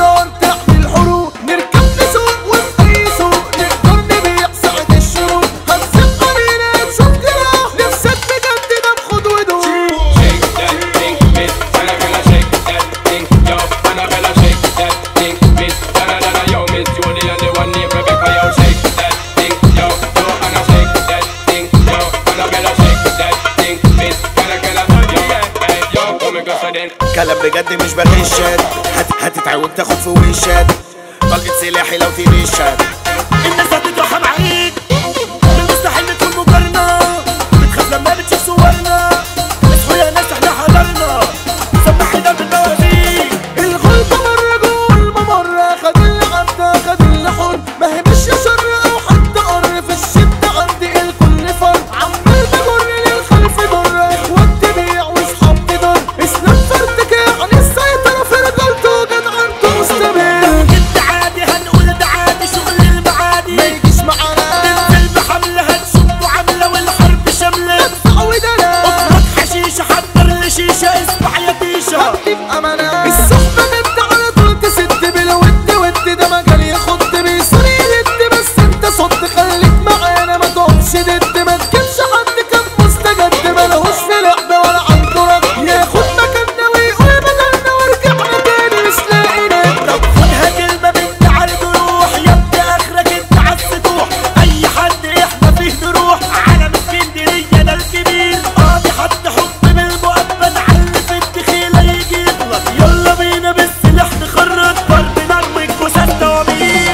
نار تعمل حروب نركب نسوق ونقي سوق نقدر نبيع ساعة الشروق هنسيب قرينا نشوف جراح نفسك بجد ناخد ودوق Shake that thing, miss. Annabella, shake that thing, yo. Annabella, shake that thing, miss. Donna, Donna, yo, Miss Julie and the one named Rebecca, yo. Shake that thing, yo. Yo, Anna, shake that thing, yo. Annabella, shake that thing, miss. Can I get a yo, hey, yo, come and go, so then. كلام بجد مش بغشك هت هتتعود تاخد في وشك طلقة سلاحي لو في بيشك الناس هتترحم عليك من مستحيل تكون مقارنة بتخاف لما بتشوف صورنا اصحوا يا ناس احنا حضرنا سمعنا بالموازين الغلطة مرة جوه الممر خد اللي عدى خد اللي حر ما هي مش شر او حد قر في الشدة عندي الكل فر عمال بجر للخلف ضر اخوات تبيع واصحاب تضر اسلام فردك يعني السيطرة في رجالته جدعنته مستمر جد عادي هنقول ده عادي شغل المعادي ما يجيش معانا ننزل بحملة هتشوفوا عاملة والحرب شاملة تعود انا اضغط حشيشة حضر لي شيشة اسمع يا تيشة هدي بأمانة الصحبة انت على طول تسد بالود ود ده مجال يخد بيصير يلد بس انت صد خليك معانا ما تقفش ضد ما تجيبش حد كان مستجد ملهوش في لعبة ولا عنده رد ياخد مكاننا ويقول بدلنا ورجعنا تاني مش لاقي ند طب خدها كلمة بنت عرض روح يا ابني اخرك انت عالسطوح اي حد احنا فيه نروح عالم اسكندرية ده الكبير قاضي حد حب بالمؤبد علي في الدخيلة يجي يغلط يلا بينا بالسلاح نخرج ضرب نار والجثث توابير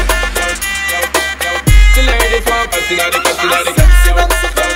The ladies want us in the club, in the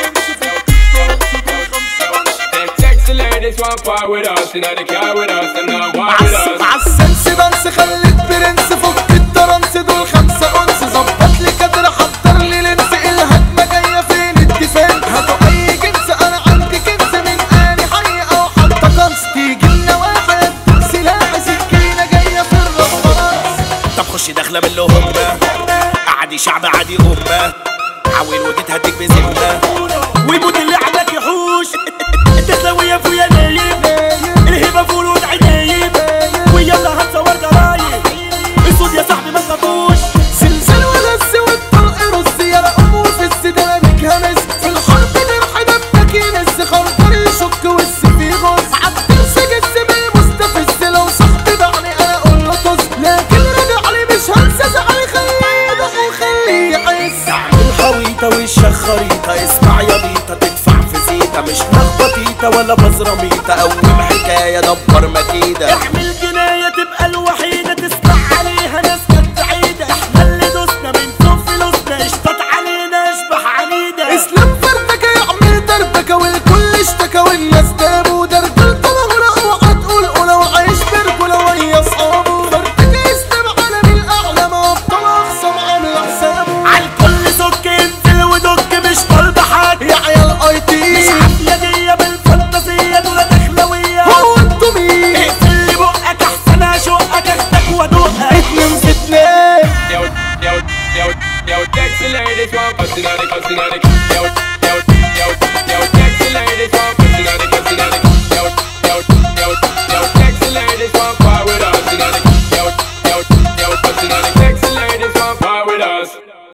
Them sexy ladies want part with us, in the car with us, and now war with us. عالسنس دانس خليك برنس فك الترنس دول خمسة أنس ظبط لي كادر حضر لي لنس الهجمة جاية فين الديفنس هاتوا أي جنس أنا عندي كنز من آلي حي أو حتى قنص تيجي لنا واحد سلاح سكينة جاية في الرصاص طب خش داخلة من اللي هم عادي شعب عادي أمة عويل وجيت هديك بذمة ويموت اللي عندك يحوش انت تسوي يا فويا نايم الهبه فول عجايب ويلا هتصور جرايم الصوت يا صاحبي ما تخافوش زلزال ولس والطلق رز يا رقم وفي السدانة همس في الحرب نرحى دمك ينز خنطر يشك والسيف يغز عبد سجس بالمستفز لو صاحبي بعني انا اقول له طز لكن رجع لي مش هنسى زعلي خليه يدق وخليه يحس الحويطة وشك خريطة اسمع يا بيطة تدفع في زيطة مش لخبطيطة ولا بزرميطة أول حكاية دبر مكيدة اعمل جناية تبقى الوحيدة تسمع عليها ناس كانت بعيدة احنا اللي دوسنا من فوق فلوسنا اشتط علينا اشبح عنيدة اسلام فردك يعمل دربكة والكل اشتكى والناس دابوا درجل طلع وهتقول ولو عايش برجولة ويا اصحابه فردك اسلام عالم الاعلى ما ابطال اخصم عامل حسابه عالكل سك انزل ودك مش طالبة حاجة يا عيال اي تي مش عافية دي بالفانتازية دول دخلوية هو انتوا مين اقفل لي بقك احسن اشقك اخدك وادوقك اتنين في اتنين Yo, yo, yo, yo, sexy ladies want us in the club, in the